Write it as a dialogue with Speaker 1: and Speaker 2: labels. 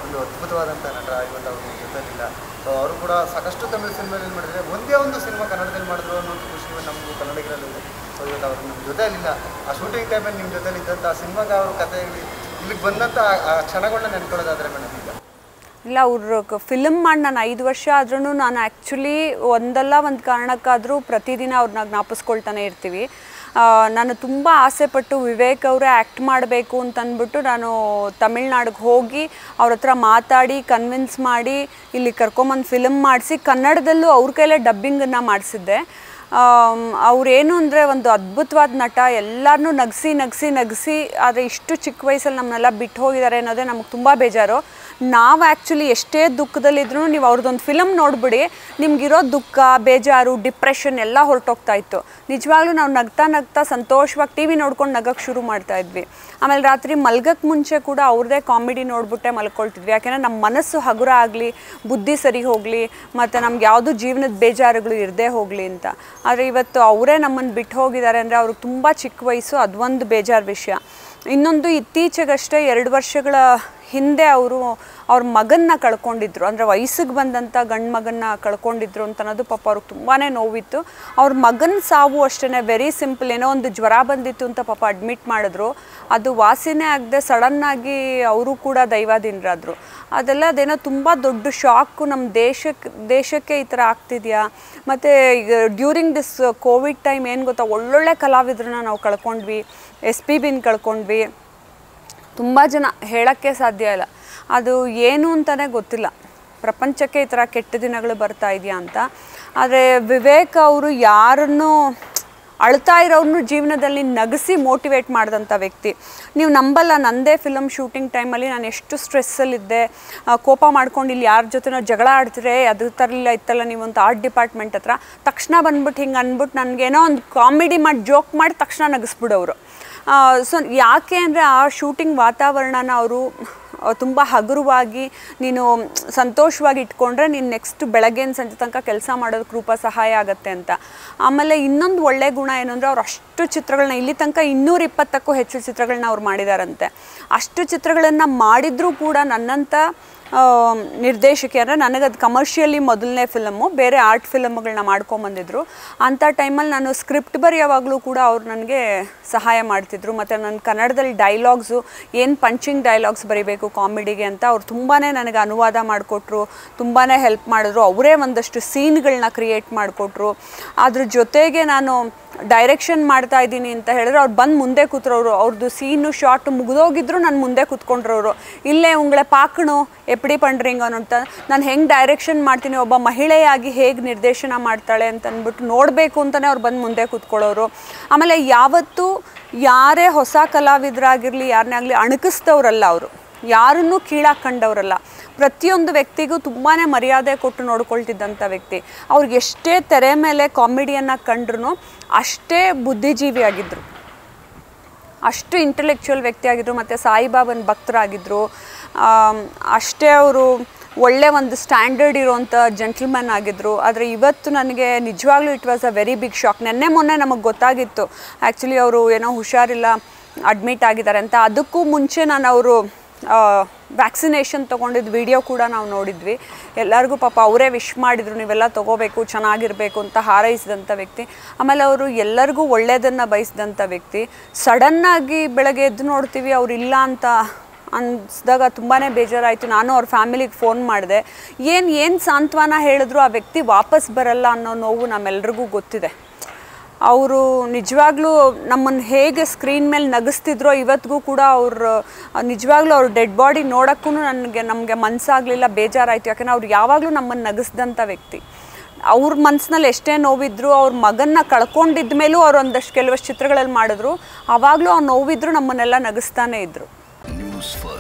Speaker 1: ಒಂದು ಅದ್ಭುತವಾದಂಥ ನಟ ಇವತ್ತು ಅವರು ಜೊತೆಲಿಲ್ಲ ಸೊ ಅವರು ಕೂಡ ಸಾಕಷ್ಟು ತಮಿಳು ಸಿನಿಮಾದಲ್ಲಿ ಮಾಡಿದ್ರೆ ಒಂದೇ ಒಂದು ಸಿನಿಮಾ ಕನ್ನಡದಲ್ಲಿ ಮಾಡಿದ್ರು ಅನ್ನೋ ಒಂದು ಖುಷಿ ನಮಗೂ ಕನ್ನಡಿಗರಲ್ಲಿ ಇದೆ ಸೊ ಇವತ್ತು ಅವರು ನಿಮ್ಮ ಜೊತೆಲಿಲ್ಲ ಆ ಶೂಟಿಂಗ್ ಟೈಮಲ್ಲಿ ನಿಮ್ಮ ಜೊತೆಲಿ ಇದ್ದಂಥ ಆ ಸಿನಿಮಾಗೆ ಅವ್ರ ಕಥೆಯಲ್ಲಿ ಇಲ್ಲಿಗೆ ಬಂದಂಥ ಆ- ಆ ಕ್ಷಣಗಳನ್ನ ನೆನ್ಕೊಳ್ಳೋದಾದ್ರೆ ಮೇಡಮ್ ಈಗ
Speaker 2: ಇಲ್ಲ ಅವ್ರ ಫಿಲಮ್ ಮಾಡಿ ನಾನು ಐದು ವರ್ಷ ಆದ್ರೂ ನಾನು ಆ್ಯಕ್ಚುಲಿ ಒಂದಲ್ಲ ಒಂದು ಕಾರಣಕ್ಕಾದರೂ ಪ್ರತಿದಿನ ಅವ್ರನ್ನ ಜ್ಞಾಪಿಸ್ಕೊಳ್ತಾನೆ ಇರ್ತೀವಿ ಆ, ನಾನು ತುಂಬ ಆಸೆಪಟ್ಟು ವಿವೇಕ್ ಅವರೇ ಆ್ಯಕ್ಟ್ ಮಾಡಬೇಕು ಅಂತ ಅಂದ್ಬಿಟ್ಟು ನಾನು ತಮಿಳ್ನಾಡಿಗೆ ಹೋಗಿ ಅವ್ರ ಹತ್ರ ಮಾತಾಡಿ ಕನ್ವಿನ್ಸ್ ಮಾಡಿ ಇಲ್ಲಿ ಕರ್ಕೊಂಬಂದು ಫಿಲಮ್ ಮಾಡಿಸಿ ಕನ್ನಡದಲ್ಲೂ ಅವ್ರ ಕೈಲೇ ಡಬ್ಬಿಂಗನ್ನು ಮಾಡಿಸಿದ್ದೆ ಅವ್ರೇನು ಅಂದರೆ ಒಂದು ಅದ್ಭುತವಾದ ನಟ ಎಲ್ಲರನ್ನೂ ನಗಿಸಿ ನಗಿಸಿ ನಗಿಸಿ ಆದರೆ ಇಷ್ಟು ಚಿಕ್ಕ ವಯಸ್ಸಲ್ಲಿ ನಮ್ಮನ್ನೆಲ್ಲ ಬಿಟ್ಟು ಹೋಗಿದ್ದಾರೆ ಅನ್ನೋದೇ ನಮಗೆ ತುಂಬ ಬೇಜಾರು ನಾವು ಆ್ಯಕ್ಚುಲಿ ಎಷ್ಟೇ ದುಃಖದಲ್ಲಿದ್ರೂ ನೀವು ಅವ್ರದ್ದೊಂದು ಫಿಲಮ್ ನೋಡ್ಬಿಡಿ ನಿಮ್ಗಿರೋ ದುಃಖ ಬೇಜಾರು ಡಿಪ್ರೆಷನ್ ಎಲ್ಲ ಹೊರಟೋಗ್ತಾ ಇತ್ತು ನಿಜವಾಗ್ಲೂ ನಾವು ನಗ್ತಾ ನಗ್ತಾ ಸಂತೋಷವಾಗಿ ಟಿ ವಿ ನೋಡ್ಕೊಂಡು ನಗಕ್ಕೆ ಶುರು ಮಾಡ್ತಾ ಇದ್ವಿ ಆಮೇಲೆ ರಾತ್ರಿ ಮಲ್ಗಕ್ಕೆ ಮುಂಚೆ ಕೂಡ ಅವ್ರದ್ದೇ ಕಾಮಿಡಿ ನೋಡ್ಬಿಟ್ಟೆ ಮಲ್ಕೊಳ್ತಿದ್ವಿ ಯಾಕೆಂದರೆ ನಮ್ಮ ಮನಸ್ಸು ಹಗುರ ಆಗಲಿ ಬುದ್ಧಿ ಸರಿ ಹೋಗಲಿ ಮತ್ತು ನಮ್ಗೆ ಯಾವುದು ಜೀವನದ ಬೇಜಾರುಗಳು ಇರದೇ ಹೋಗಲಿ ಅಂತ ಆದರೆ ಇವತ್ತು ಅವರೇ ನಮ್ಮನ್ನು ಬಿಟ್ಟು ಹೋಗಿದ್ದಾರೆ ಅಂದರೆ ಅವ್ರಿಗೆ ತುಂಬ ಚಿಕ್ಕ ವಯಸ್ಸು ಅದೊಂದು ಬೇಜಾರು ವಿಷಯ ಇನ್ನೊಂದು ಇತ್ತೀಚೆಗಷ್ಟೇ ಎರಡು ವರ್ಷಗಳ ಹಿಂದೆ ಅವರು ಅವ್ರ ಮಗನ್ನ ಕಳ್ಕೊಂಡಿದ್ರು ಅಂದರೆ ವಯಸ್ಸಿಗೆ ಬಂದಂಥ ಗಂಡು ಮಗನ್ನ ಕಳ್ಕೊಂಡಿದ್ರು ಅಂತ ಅನ್ನೋದು ಪಾಪ ಅವ್ರಿಗೆ ತುಂಬಾ ನೋವಿತ್ತು ಅವ್ರ ಮಗನ ಸಾವು ಅಷ್ಟೇ ವೆರಿ ಸಿಂಪಲ್ ಏನೋ ಒಂದು ಜ್ವರ ಬಂದಿತ್ತು ಅಂತ ಪಾಪ ಅಡ್ಮಿಟ್ ಮಾಡಿದ್ರು ಅದು ವಾಸಿನೇ ಆಗದೆ ಸಡನ್ನಾಗಿ ಅವರು ಕೂಡ ದೈವಾಧೀನರಾದರು ಅದೆಲ್ಲ ಅದೇನೋ ತುಂಬ ದೊಡ್ಡ ಶಾಕು ನಮ್ಮ ದೇಶಕ್ಕೆ ದೇಶಕ್ಕೆ ಈ ಥರ ಆಗ್ತಿದೆಯಾ ಮತ್ತು ಈಗ ಡ್ಯೂರಿಂಗ್ ದಿಸ್ ಕೋವಿಡ್ ಟೈಮ್ ಏನು ಗೊತ್ತಾ ಒಳ್ಳೊಳ್ಳೆ ಕಲಾವಿದ್ರನ್ನ ನಾವು ಕಳ್ಕೊಂಡ್ವಿ ಎಸ್ ಪಿ ಬಿನ್ ಕಳ್ಕೊಂಡ್ವಿ ತುಂಬ ಜನ ಹೇಳೋಕ್ಕೆ ಸಾಧ್ಯ ಇಲ್ಲ ಅದು ಏನು ಅಂತಲೇ ಗೊತ್ತಿಲ್ಲ ಪ್ರಪಂಚಕ್ಕೆ ಈ ಥರ ಕೆಟ್ಟ ದಿನಗಳು ಬರ್ತಾ ಇದೆಯಾ ಅಂತ ಆದರೆ ವಿವೇಕ್ ಅವರು ಯಾರನ್ನು ಅಳ್ತಾ ಇರೋರ್ನು ಜೀವನದಲ್ಲಿ ನಗಿಸಿ ಮೋಟಿವೇಟ್ ಮಾಡಿದಂಥ ವ್ಯಕ್ತಿ ನೀವು ನಂಬಲ್ಲ ನಂದೇ ಫಿಲಮ್ ಶೂಟಿಂಗ್ ಟೈಮಲ್ಲಿ ನಾನು ಎಷ್ಟು ಸ್ಟ್ರೆಸ್ಸಲ್ಲಿದ್ದೆ ಆ, ಕೋಪ ಮಾಡ್ಕೊಂಡು ಇಲ್ಲಿ ಯಾರ ಜೊತೆನೋ ಜಗಳ ಆಡ್ತಿರೆ ಅದು ತರಲಿಲ್ಲ ಇತ್ತಲ್ಲ ನೀವು ಅಂತ ಆರ್ಟ್ ಡಿಪಾರ್ಟ್ಮೆಂಟ್ ಹತ್ರ ತಕ್ಷಣ ಬಂದ್ಬಿಟ್ಟು ಹಿಂಗೆ ಅಂದ್ಬಿಟ್ಟು ನನಗೇನೋ ಒಂದು ಕಾಮಿಡಿ ಮಾಡಿ ಜೋಕ್ ಮಾಡಿ ತಕ್ಷಣ ನಗಿಸ್ಬಿಡೋರು ಸೊ ಯಾಕೆ ಅಂದರೆ ಆ ಶೂಟಿಂಗ್ ವಾತಾವರಣನ ಅವರು ತುಂಬ ಹಗುರವಾಗಿ ನೀನು ಸಂತೋಷವಾಗಿ ಇಟ್ಕೊಂಡ್ರೆ ನೀನು ನೆಕ್ಸ್ಟ್ ಬೆಳಗ್ಗೆನ ಸಂಜೆ ತನಕ ಕೆಲಸ ಮಾಡೋದಕ್ಕೆ ರೂಪ ಸಹಾಯ ಆಗುತ್ತೆ ಅಂತ ಆಮೇಲೆ ಇನ್ನೊಂದು ಒಳ್ಳೆ ಗುಣ ಏನು ಅಂದರೆ ಅವ್ರು ಅಷ್ಟು ಚಿತ್ರಗಳನ್ನ ಇಲ್ಲಿ ತನಕ ಇನ್ನೂರ ಇಪ್ಪತ್ತಕ್ಕೂ ಹೆಚ್ಚು ಚಿತ್ರಗಳನ್ನ ಅವ್ರು ಮಾಡಿದಾರಂತೆ ಅಷ್ಟು ಚಿತ್ರಗಳನ್ನು ಮಾಡಿದರೂ ಕೂಡ ನನ್ನಂಥ ಆ, ನಿರ್ದೇಶಕಿ ಅಂದರೆ ನನಗದು ಕಮರ್ಷಿಯಲಿ ಮೊದಲನೇ ಫಿಲಮ್ಮು ಬೇರೆ ಆರ್ಟ್ ಫಿಲಮ್ಗಳನ್ನ ಮಾಡ್ಕೊಂಬಂದಿದ್ರು ಅಂಥ ಟೈಮಲ್ಲಿ ನಾನು ಸ್ಕ್ರಿಪ್ಟ್ ಬರೆಯೋವಾಗಲೂ ಕೂಡ ಅವ್ರು ನನಗೆ ಸಹಾಯ ಮಾಡ್ತಿದ್ರು ಮತ್ತು ನನ್ನ ಕನ್ನಡದಲ್ಲಿ ಡೈಲಾಗ್ಸು ಏನು ಪಂಚಿಂಗ್ ಡೈಲಾಗ್ಸ್ ಬರೀಬೇಕು ಕಾಮಿಡಿಗೆ ಅಂತ ಅವ್ರು ತುಂಬಾ ನನಗೆ ಅನುವಾದ ಮಾಡಿಕೊಟ್ರು ತುಂಬಾ ಹೆಲ್ಪ್ ಮಾಡಿದ್ರು ಅವರೇ ಒಂದಷ್ಟು ಸೀನ್ಗಳನ್ನ ಕ್ರಿಯೇಟ್ ಮಾಡಿಕೊಟ್ರು ಅದ್ರ ಜೊತೆಗೆ ನಾನು ಡೈರೆಕ್ಷನ್ ಮಾಡ್ತಾ ಇದ್ದೀನಿ ಅಂತ ಹೇಳಿದ್ರೆ ಅವ್ರು ಬಂದು ಮುಂದೆ ಕೂತ್ರೋರು ಅವ್ರದ್ದು ಸೀನು ಶಾರ್ಟ್ ಮುಗಿದೋಗಿದ್ರು ನಾನು ಮುಂದೆ ಕೂತ್ಕೊಂಡ್ರವರು ಇಲ್ಲೇ ಉಂಗ್ಳೆ ಪಾಕಣು ಎಪ್ಪಡಿ ಪಂಡ್ರಿಂಗ್ ಅಂತ ನಾನು ಹೆಂಗೆ ಡೈರೆಕ್ಷನ್ ಮಾಡ್ತೀನಿ ಒಬ್ಬ ಮಹಿಳೆಯಾಗಿ ಹೇಗೆ ನಿರ್ದೇಶನ ಮಾಡ್ತಾಳೆ ಅಂತ ಅಂದ್ಬಿಟ್ಟು ನೋಡಬೇಕು ಅಂತಲೇ ಅವ್ರು ಬಂದು ಮುಂದೆ ಕೂತ್ಕೊಳ್ಳೋರು ಆಮೇಲೆ ಯಾವತ್ತೂ ಯಾರೇ ಹೊಸ ಕಲಾವಿದರಾಗಿರಲಿ ಯಾರನ್ನೇ ಆಗಲಿ ಅಣಕಿಸ್ತವ್ರಲ್ಲ ಅವರು ಯಾರನ್ನೂ ಕೀಳಾಗಿ ಕಂಡವರಲ್ಲ ಪ್ರತಿಯೊಂದು ವ್ಯಕ್ತಿಗೂ ತುಂಬಾ ಮರ್ಯಾದೆ ಕೊಟ್ಟು ನೋಡ್ಕೊಳ್ತಿದ್ದಂಥ ವ್ಯಕ್ತಿ ಅವ್ರಿಗೆ ಎಷ್ಟೇ ತೆರೆ ಮೇಲೆ ಕಾಮಿಡಿಯನ್ನು ಕಂಡ್ರು ಅಷ್ಟೇ ಬುದ್ಧಿಜೀವಿಯಾಗಿದ್ದರು ಅಷ್ಟು ಇಂಟೆಲೆಕ್ಚುಯಲ್ ವ್ಯಕ್ತಿ ಆಗಿದ್ರು ಮತ್ತು ಸಾಯಿಬಾಬನ ಭಕ್ತರಾಗಿದ್ದರು ಆಮ್, ಅಷ್ಟೇ ಅವರು ಒಳ್ಳೆ ಒಂದು ಸ್ಟ್ಯಾಂಡರ್ಡ್ ಇರೋವಂಥ ಜೆಂಟ್ಲ್ಮನ್ ಆಗಿದ್ದರು ಆದರೆ ಇವತ್ತು ನನಗೆ ನಿಜವಾಗ್ಲೂ it was a very big shock ನೆನ್ನೆ ಮೊನ್ನೆ ನಮಗೆ ಗೊತ್ತಾಗಿತ್ತು ಆ್ಯಕ್ಚುಲಿ ಅವರು ಏನೋ ಹುಷಾರಿಲ್ಲ ಅಡ್ಮಿಟ್ ಆಗಿದ್ದಾರೆ ಅಂತ ಅದಕ್ಕೂ ಮುಂಚೆ ನಾನು ಅವರು ವ್ಯಾಕ್ಸಿನೇಷನ್ ತೊಗೊಂಡಿದ್ದು ವಿಡಿಯೋ ಕೂಡ ನಾವು ನೋಡಿದ್ವಿ ಎಲ್ಲರಿಗೂ ಪಾಪ ಅವರೇ ವಿಶ್ ಮಾಡಿದರು ನೀವೆಲ್ಲ ತೊಗೋಬೇಕು ಚೆನ್ನಾಗಿರಬೇಕು ಅಂತ ಹಾರೈಸಿದಂಥ ವ್ಯಕ್ತಿ ಆಮೇಲೆ ಅವರು ಎಲ್ಲರಿಗೂ ಒಳ್ಳೆಯದನ್ನು ಬಯಸಿದಂಥ ವ್ಯಕ್ತಿ ಸಡನ್ನಾಗಿ ಬೆಳಗ್ಗೆ ಎದ್ದು ನೋಡ್ತೀವಿ ಅವ್ರು ಇಲ್ಲ ಅಂತ ಅನ್ಸ್ದಾಗ ತುಂಬಾ ಬೇಜಾರಾಯಿತು ನಾನು ಅವ್ರ ಫ್ಯಾಮಿಲಿಗೆ ಫೋನ್ ಮಾಡಿದೆ ಏನು ಏನು ಸಾಂತ್ವನ ಹೇಳಿದ್ರು ಆ ವ್ಯಕ್ತಿ ವಾಪಸ್ ಬರಲ್ಲ ಅನ್ನೋ ನೋವು ನಮ್ಮೆಲ್ರಿಗೂ ಗೊತ್ತಿದೆ ಅವರು ನಿಜವಾಗ್ಲೂ ನಮ್ಮನ್ನು ಹೇಗೆ ಸ್ಕ್ರೀನ್ ಮೇಲೆ ನಗಿಸ್ತಿದ್ರೋ ಇವತ್ತಿಗೂ ಕೂಡ ಅವ್ರು ನಿಜವಾಗ್ಲೂ ಅವ್ರ ಡೆಡ್ ಬಾಡಿ ನೋಡೋಕ್ಕೂ ನನಗೆ ನಮಗೆ ಮನಸ್ಸಾಗಲಿಲ್ಲ ಬೇಜಾರಾಯಿತು ಯಾಕಂದರೆ ಅವ್ರು ಯಾವಾಗಲೂ ನಮ್ಮನ್ನು ನಗಿಸ್ದಂಥ ವ್ಯಕ್ತಿ ಅವ್ರ ಮನಸ್ಸಿನಲ್ಲಿ ಎಷ್ಟೇ ನೋವಿದ್ರು ಅವ್ರ ಮಗನ್ನ ಕಳ್ಕೊಂಡಿದ್ದ ಮೇಲೂ ಅವ್ರು ಒಂದಷ್ಟು ಕೆಲವಷ್ಟು ಚಿತ್ರಗಳಲ್ಲಿ ಮಾಡಿದ್ರು ಆವಾಗಲೂ ಅವ್ರು ನೋವಿದ್ರು ನಮ್ಮನ್ನೆಲ್ಲ ನಗಿಸ್ತಾನೆ ಇದ್ದರು
Speaker 3: ನ್ಯೂಸ್ ಫಸ್ಟ್